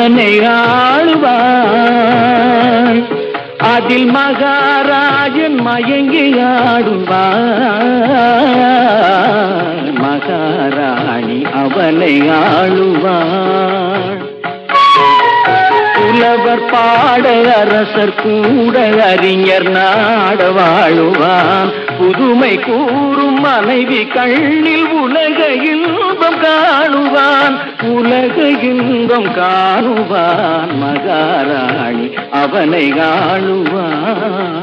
அவனை ஆளுவான் அதில் மகாராஜன் மயங்கி ஆடுவான் மகாராணி அவனை ஆளுவான் புலவர் பாட அரசர் கூட அறிஞர் நாட வாழுவான் புதுமை கூறும் மனைவி கண்ணில் உலக இன்பம் காணுவான் உலக இன்பம் காணுவான் மகாராணி அவனை ஆளுவான்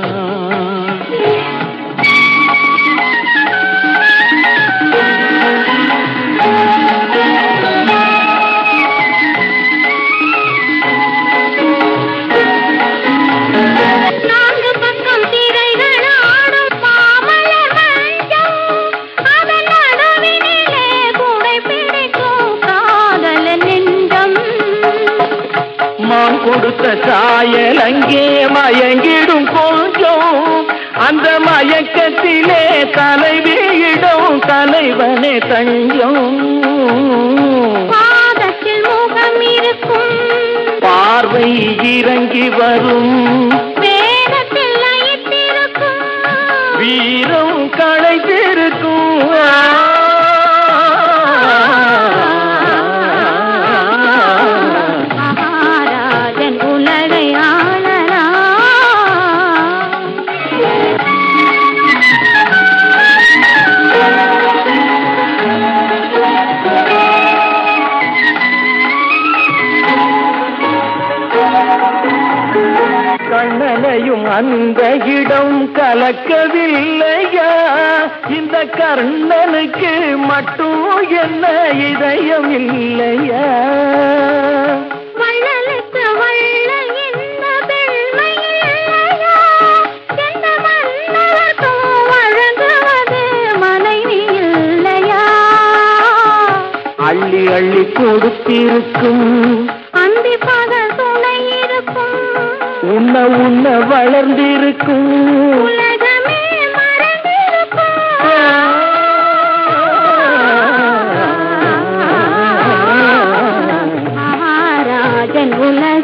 நான்கு பக்கம் திரைகள் ஆடும் மாமலர் மஞ்சம் அதன் நடுவினிலே குடை பிடிக்கும் காதல நெஞ்சம் மான் கொடுத்த சாயல் அங்கே மயங்கிடும் கொஞ்சம் அந்த மயக்கத்திலே தலைவியிடும் தலைவனே தஞ்சம் பாதத்தில் முகம் இருக்கும் பார்வை இறங்கி வரும் வேதத்தில் லயித்திருக்கும் வீரம் களைத்திருக்கும் மகாராஜன் உலகை ஆளலாம் கண்ணனையும் அந்த இடம் கலக்கவில்லையா இந்த கர்ணனுக்கு மட்டும் என்ன இதயம் இல்லையா வள்ளலுக்கு வள்ளல் என்ன பெண்மை இல்லையா? எந்த மன்னவர்க்கும் வழங்குவது மனைவி இல்லையா? அள்ளி அள்ளி கொடுத்திருக்கும் அந்தி பகல் துணை இருக்கும் உண்ண உண்ண வளர்ந்திருக்கும் உலகமே மறந்திருக்கும் மகாராஜன் உலகை